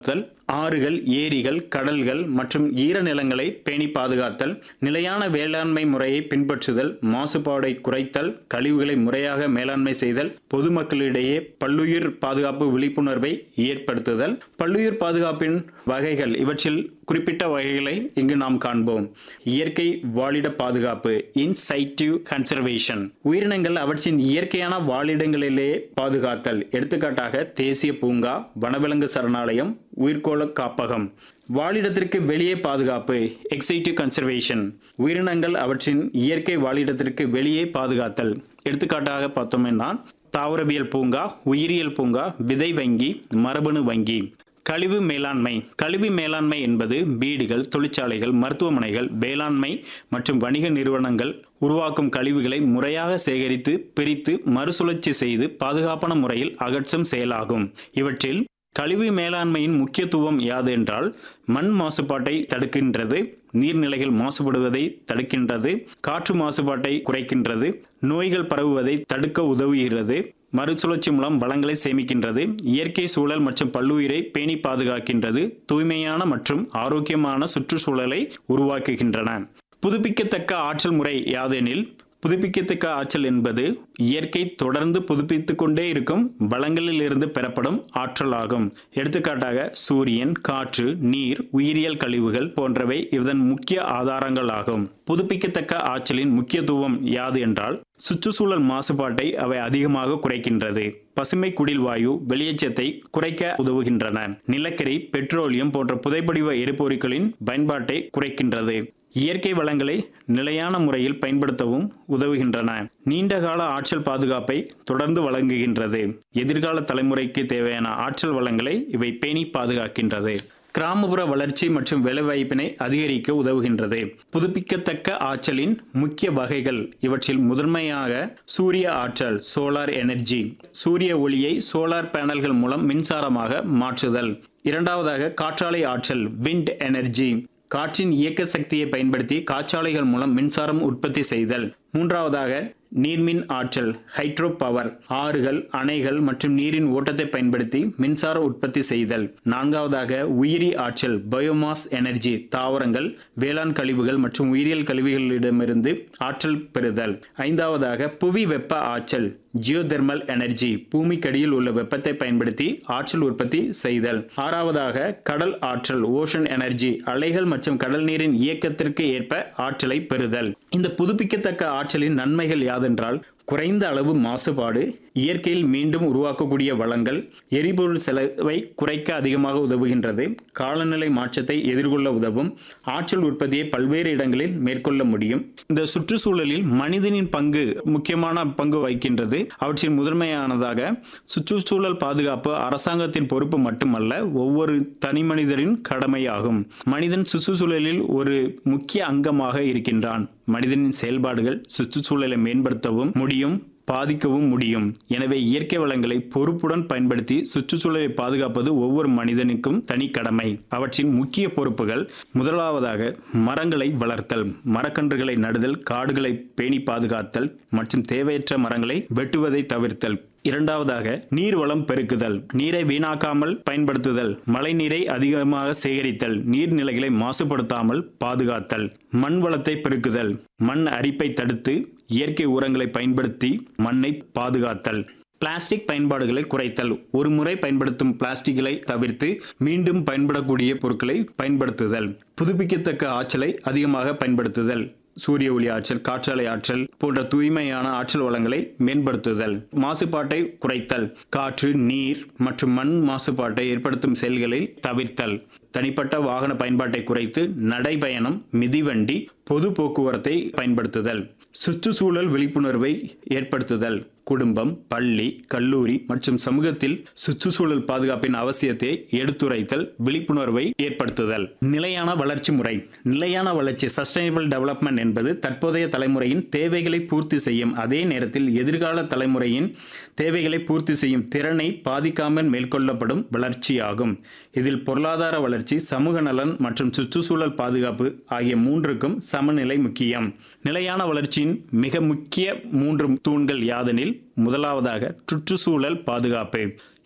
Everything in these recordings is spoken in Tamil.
பாதுகாத்தல் ஆறுகள் ஏரிகள் கடல்கள் மற்றும் ஈரநிலங்களை பேணி பாதுகாத்தல் நிலையான வேளாண்மை முறையை பின்பற்றுதல் மாசுபாடை குறைத்தல் கழிவுகளை முறையாக மேலாண்மை செய்தல் பொதுமக்களிடையே பல்லுயிர் பாதுகாப்பு விழிப்புணர்வை ஏற்படுத்துதல் பல்லுயிர் பாதுகாப்பின் வகைகள் இவற்றில் குறிப்பிட்ட வகைகளை இங்கு நாம் காண்போம் இயற்கை வாழிட பாதுகாப்பு இன்சைட்டிவ் கன்சர்வேஷன் உயிரினங்கள் அவற்றின் இயற்கையான வாழிடங்களிலேயே பாதுகாத்தல் எடுத்துக்காட்டாக தேசிய பூங்கா வனவிலங்கு சரணாலயம் உயிர்கோள காப்பகம் வாழிடத்திற்கு வெளியே பாதுகாப்பு எக்ஸைட்டிவ் கன்சர்வேஷன் உயிரினங்கள் அவற்றின் இயற்கை வாழிடத்திற்கு வெளியே பாதுகாத்தல் எடுத்துக்காட்டாக பார்த்தோம்னா தாவரவியல் பூங்கா உயிரியல் பூங்கா விதை வங்கி மரபணு வங்கி கழிவு மேலாண்மை கழிவு மேலாண்மை என்பது வீடுகள் தொழிற்சாலைகள் மருத்துவமனைகள் வேளாண்மை மற்றும் வணிக நிறுவனங்கள் உருவாக்கும் கழிவுகளை முறையாக சேகரித்து பிரித்து மறுசுழற்சி செய்து பாதுகாப்பான முறையில் அகற்றும் செயலாகும் இவற்றில் கழிவு மேலாண்மையின் முக்கியத்துவம் யாது என்றால் மண் மாசுபாட்டை தடுக்கின்றது நீர்நிலைகள் மாசுபடுவதை தடுக்கின்றது காற்று மாசுபாட்டை குறைக்கின்றது நோய்கள் பரவுவதை தடுக்க உதவுகிறது மறுசுழற்சி மூலம் வளங்களை சேமிக்கின்றது இயற்கை சூழல் மற்றும் பல்லுயிரை பேணி பாதுகாக்கின்றது தூய்மையான மற்றும் ஆரோக்கியமான சுற்றுச்சூழலை உருவாக்குகின்றன புதுப்பிக்கத்தக்க ஆற்றல் முறை யாதெனில் புதுப்பிக்கத்தக்க ஆற்றல் என்பது இயற்கை தொடர்ந்து புதுப்பித்துக் கொண்டே இருக்கும் வளங்களில் இருந்து பெறப்படும் ஆற்றல் ஆகும் எடுத்துக்காட்டாக சூரியன் காற்று நீர் உயிரியல் கழிவுகள் போன்றவை இதன் முக்கிய ஆதாரங்கள் ஆகும் புதுப்பிக்கத்தக்க ஆற்றலின் முக்கியத்துவம் யாது என்றால் சுற்றுச்சூழல் மாசுபாட்டை அவை அதிகமாக குறைக்கின்றது பசுமை குடில் வாயு வெளியேற்றத்தை குறைக்க உதவுகின்றன நிலக்கரி பெட்ரோலியம் போன்ற புதைப்படிவ எரிபொருட்களின் பயன்பாட்டை குறைக்கின்றது இயற்கை வளங்களை நிலையான முறையில் பயன்படுத்தவும் உதவுகின்றன நீண்டகால ஆற்றல் பாதுகாப்பை தொடர்ந்து வழங்குகின்றது எதிர்கால தலைமுறைக்கு தேவையான ஆற்றல் வளங்களை இவை பேணி பாதுகாக்கின்றது கிராமப்புற வளர்ச்சி மற்றும் வேலைவாய்ப்பினை அதிகரிக்க உதவுகின்றது புதுப்பிக்கத்தக்க ஆற்றலின் முக்கிய வகைகள் இவற்றில் முதன்மையாக சூரிய ஆற்றல் சோலார் எனர்ஜி சூரிய ஒளியை சோலார் பேனல்கள் மூலம் மின்சாரமாக மாற்றுதல் இரண்டாவதாக காற்றாலை ஆற்றல் விண்ட் எனர்ஜி காற்றின் இயக்க சக்தியை பயன்படுத்தி காற்றாலைகள் மூலம் மின்சாரம் உற்பத்தி செய்தல் மூன்றாவதாக நீர்மின் ஆற்றல் ஹைட்ரோ பவர் ஆறுகள் அணைகள் மற்றும் நீரின் ஓட்டத்தை பயன்படுத்தி மின்சார உற்பத்தி செய்தல் நான்காவதாக உயிரி ஆற்றல் பயோமாஸ் எனர்ஜி தாவரங்கள் வேளாண் கழிவுகள் மற்றும் உயிரியல் கழிவுகளிடமிருந்து ஆற்றல் பெறுதல் ஐந்தாவதாக புவி வெப்ப ஆற்றல் ஜியோதெர்மல் எனர்ஜி பூமிக்கடியில் உள்ள வெப்பத்தை பயன்படுத்தி ஆற்றல் உற்பத்தி செய்தல் ஆறாவதாக கடல் ஆற்றல் ஓஷன் எனர்ஜி அலைகள் மற்றும் கடல் நீரின் இயக்கத்திற்கு ஏற்ப ஆற்றலை பெறுதல் இந்த புதுப்பிக்கத்தக்க ஆற்றலின் நன்மைகள் யாதென்றால் குறைந்த அளவு மாசுபாடு இயற்கையில் மீண்டும் உருவாக்கக்கூடிய வளங்கள் எரிபொருள் செலவை குறைக்க அதிகமாக உதவுகின்றது காலநிலை மாற்றத்தை எதிர்கொள்ள உதவும் ஆற்றல் உற்பத்தியை பல்வேறு இடங்களில் மேற்கொள்ள முடியும் இந்த சுற்றுச்சூழலில் மனிதனின் பங்கு முக்கியமான பங்கு வகிக்கின்றது அவற்றின் முதன்மையானதாக சுற்றுச்சூழல் பாதுகாப்பு அரசாங்கத்தின் பொறுப்பு மட்டுமல்ல ஒவ்வொரு தனி மனிதரின் கடமையாகும் மனிதன் சுற்றுச்சூழலில் ஒரு முக்கிய அங்கமாக இருக்கின்றான் மனிதனின் செயல்பாடுகள் சுற்றுச்சூழலை மேம்படுத்தவும் முடியும் பாதிக்கவும் முடியும் எனவே இயற்கை வளங்களை பொறுப்புடன் பயன்படுத்தி சுற்றுச்சூழலை பாதுகாப்பது ஒவ்வொரு மனிதனுக்கும் தனி கடமை அவற்றின் முக்கிய பொறுப்புகள் முதலாவதாக மரங்களை வளர்த்தல் மரக்கன்றுகளை நடுதல் காடுகளை பேணி பாதுகாத்தல் மற்றும் தேவையற்ற மரங்களை வெட்டுவதை தவிர்த்தல் இரண்டாவதாக நீர் வளம் பெருக்குதல் நீரை வீணாக்காமல் பயன்படுத்துதல் மழை நீரை அதிகமாக சேகரித்தல் நீர்நிலைகளை மாசுபடுத்தாமல் பாதுகாத்தல் மண் வளத்தை பெருக்குதல் மண் அரிப்பை தடுத்து இயற்கை உரங்களை பயன்படுத்தி மண்ணை பாதுகாத்தல் பிளாஸ்டிக் பயன்பாடுகளை குறைத்தல் ஒரு முறை பயன்படுத்தும் பிளாஸ்டிக்களை தவிர்த்து மீண்டும் பயன்படக்கூடிய பொருட்களை பயன்படுத்துதல் புதுப்பிக்கத்தக்க ஆற்றலை அதிகமாக பயன்படுத்துதல் சூரிய ஒளி ஆற்றல் காற்றாலை ஆற்றல் போன்ற தூய்மையான ஆற்றல் வளங்களை மேம்படுத்துதல் மாசுபாட்டை குறைத்தல் காற்று நீர் மற்றும் மண் மாசுபாட்டை ஏற்படுத்தும் செயல்களை தவிர்த்தல் தனிப்பட்ட வாகன பயன்பாட்டை குறைத்து நடைபயணம் மிதிவண்டி பொது போக்குவரத்தை பயன்படுத்துதல் சுற்றுச்சூழல் விழிப்புணர்வை ஏற்படுத்துதல் குடும்பம் பள்ளி கல்லூரி மற்றும் சமூகத்தில் சுற்றுச்சூழல் பாதுகாப்பின் அவசியத்தை எடுத்துரைத்தல் விழிப்புணர்வை ஏற்படுத்துதல் நிலையான வளர்ச்சி முறை நிலையான வளர்ச்சி சஸ்டைனபிள் டெவலப்மெண்ட் என்பது தற்போதைய தலைமுறையின் தேவைகளை பூர்த்தி செய்யும் அதே நேரத்தில் எதிர்கால தலைமுறையின் தேவைகளை பூர்த்தி செய்யும் திறனை பாதிக்காமல் மேற்கொள்ளப்படும் வளர்ச்சியாகும் இதில் பொருளாதார வளர்ச்சி சமூக நலன் மற்றும் சுற்றுச்சூழல் பாதுகாப்பு ஆகிய மூன்றுக்கும் சமநிலை முக்கியம் நிலையான வளர்ச்சியின் மிக முக்கிய மூன்று தூண்கள் யாதெனில் முதலாவதாக சுற்றுச்சூழல் பாதுகாப்பு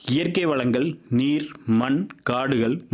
இயற்கை வளங்கள் நீர் மண் காடுகள்